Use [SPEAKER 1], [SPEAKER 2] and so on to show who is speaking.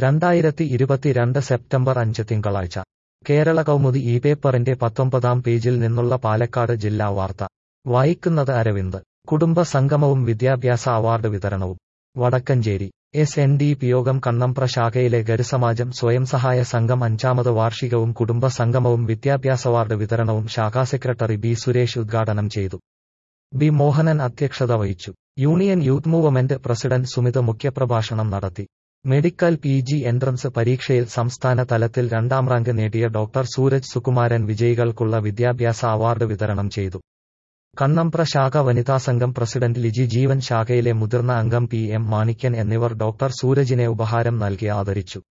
[SPEAKER 1] രണ്ടായിരത്തി ഇരുപത്തിരണ്ട് സെപ്റ്റംബർ അഞ്ച് തിങ്കളാഴ്ച കേരള കൗമുദി ഈ പേപ്പറിന്റെ പത്തൊമ്പതാം പേജിൽ നിന്നുള്ള പാലക്കാട് ജില്ലാ വാർത്ത വായിക്കുന്നത് അരവിന്ദ് കുടുംബ സംഗമവും വിദ്യാഭ്യാസ അവാർഡ് വിതരണവും Vadakkanchery S N D P യോഗം കണ്ണമ്പ്ര ശാഖയിലെ ഗരുസമാജം സ്വയം സഹായ സംഘം അഞ്ചാമത് വാർഷികവും കുടുംബ സംഗമവും വിദ്യാഭ്യാസ അവാർഡ് വിതരണവും ശാഖാ സെക്രട്ടറി ബി സുരേഷ് ഉദ്ഘാടനം ചെയ്തു ബി മോഹനൻ അധ്യക്ഷത വഹിച്ചു union youth movement president Sumith മുഖ്യപ്രഭാഷണം നടത്തി മെഡിക്കൽ പി ജി എൻട്രൻസ് പരീക്ഷയിൽ സംസ്ഥാന തലത്തിൽ രണ്ടാം റാങ്ക് നേടിയ ഡോക്ടർ സൂരജ് സുകുമാരൻ വിജയികൾക്കുള്ള വിദ്യാഭ്യാസ അവാർഡ് വിതരണം ചെയ്തു കണ്ണമ്പ്ര ശാഖ വനിതാ സംഘം പ്രസിഡന്റ് ലിജി ജീവൻ ശാഖയിലെ മുതിർന്ന അംഗം പി എം മാണിക്യൻ എന്നിവർ ഡോക്ടർ സൂരജിനെ ഉപഹാരം നൽകി ആദരിച്ചു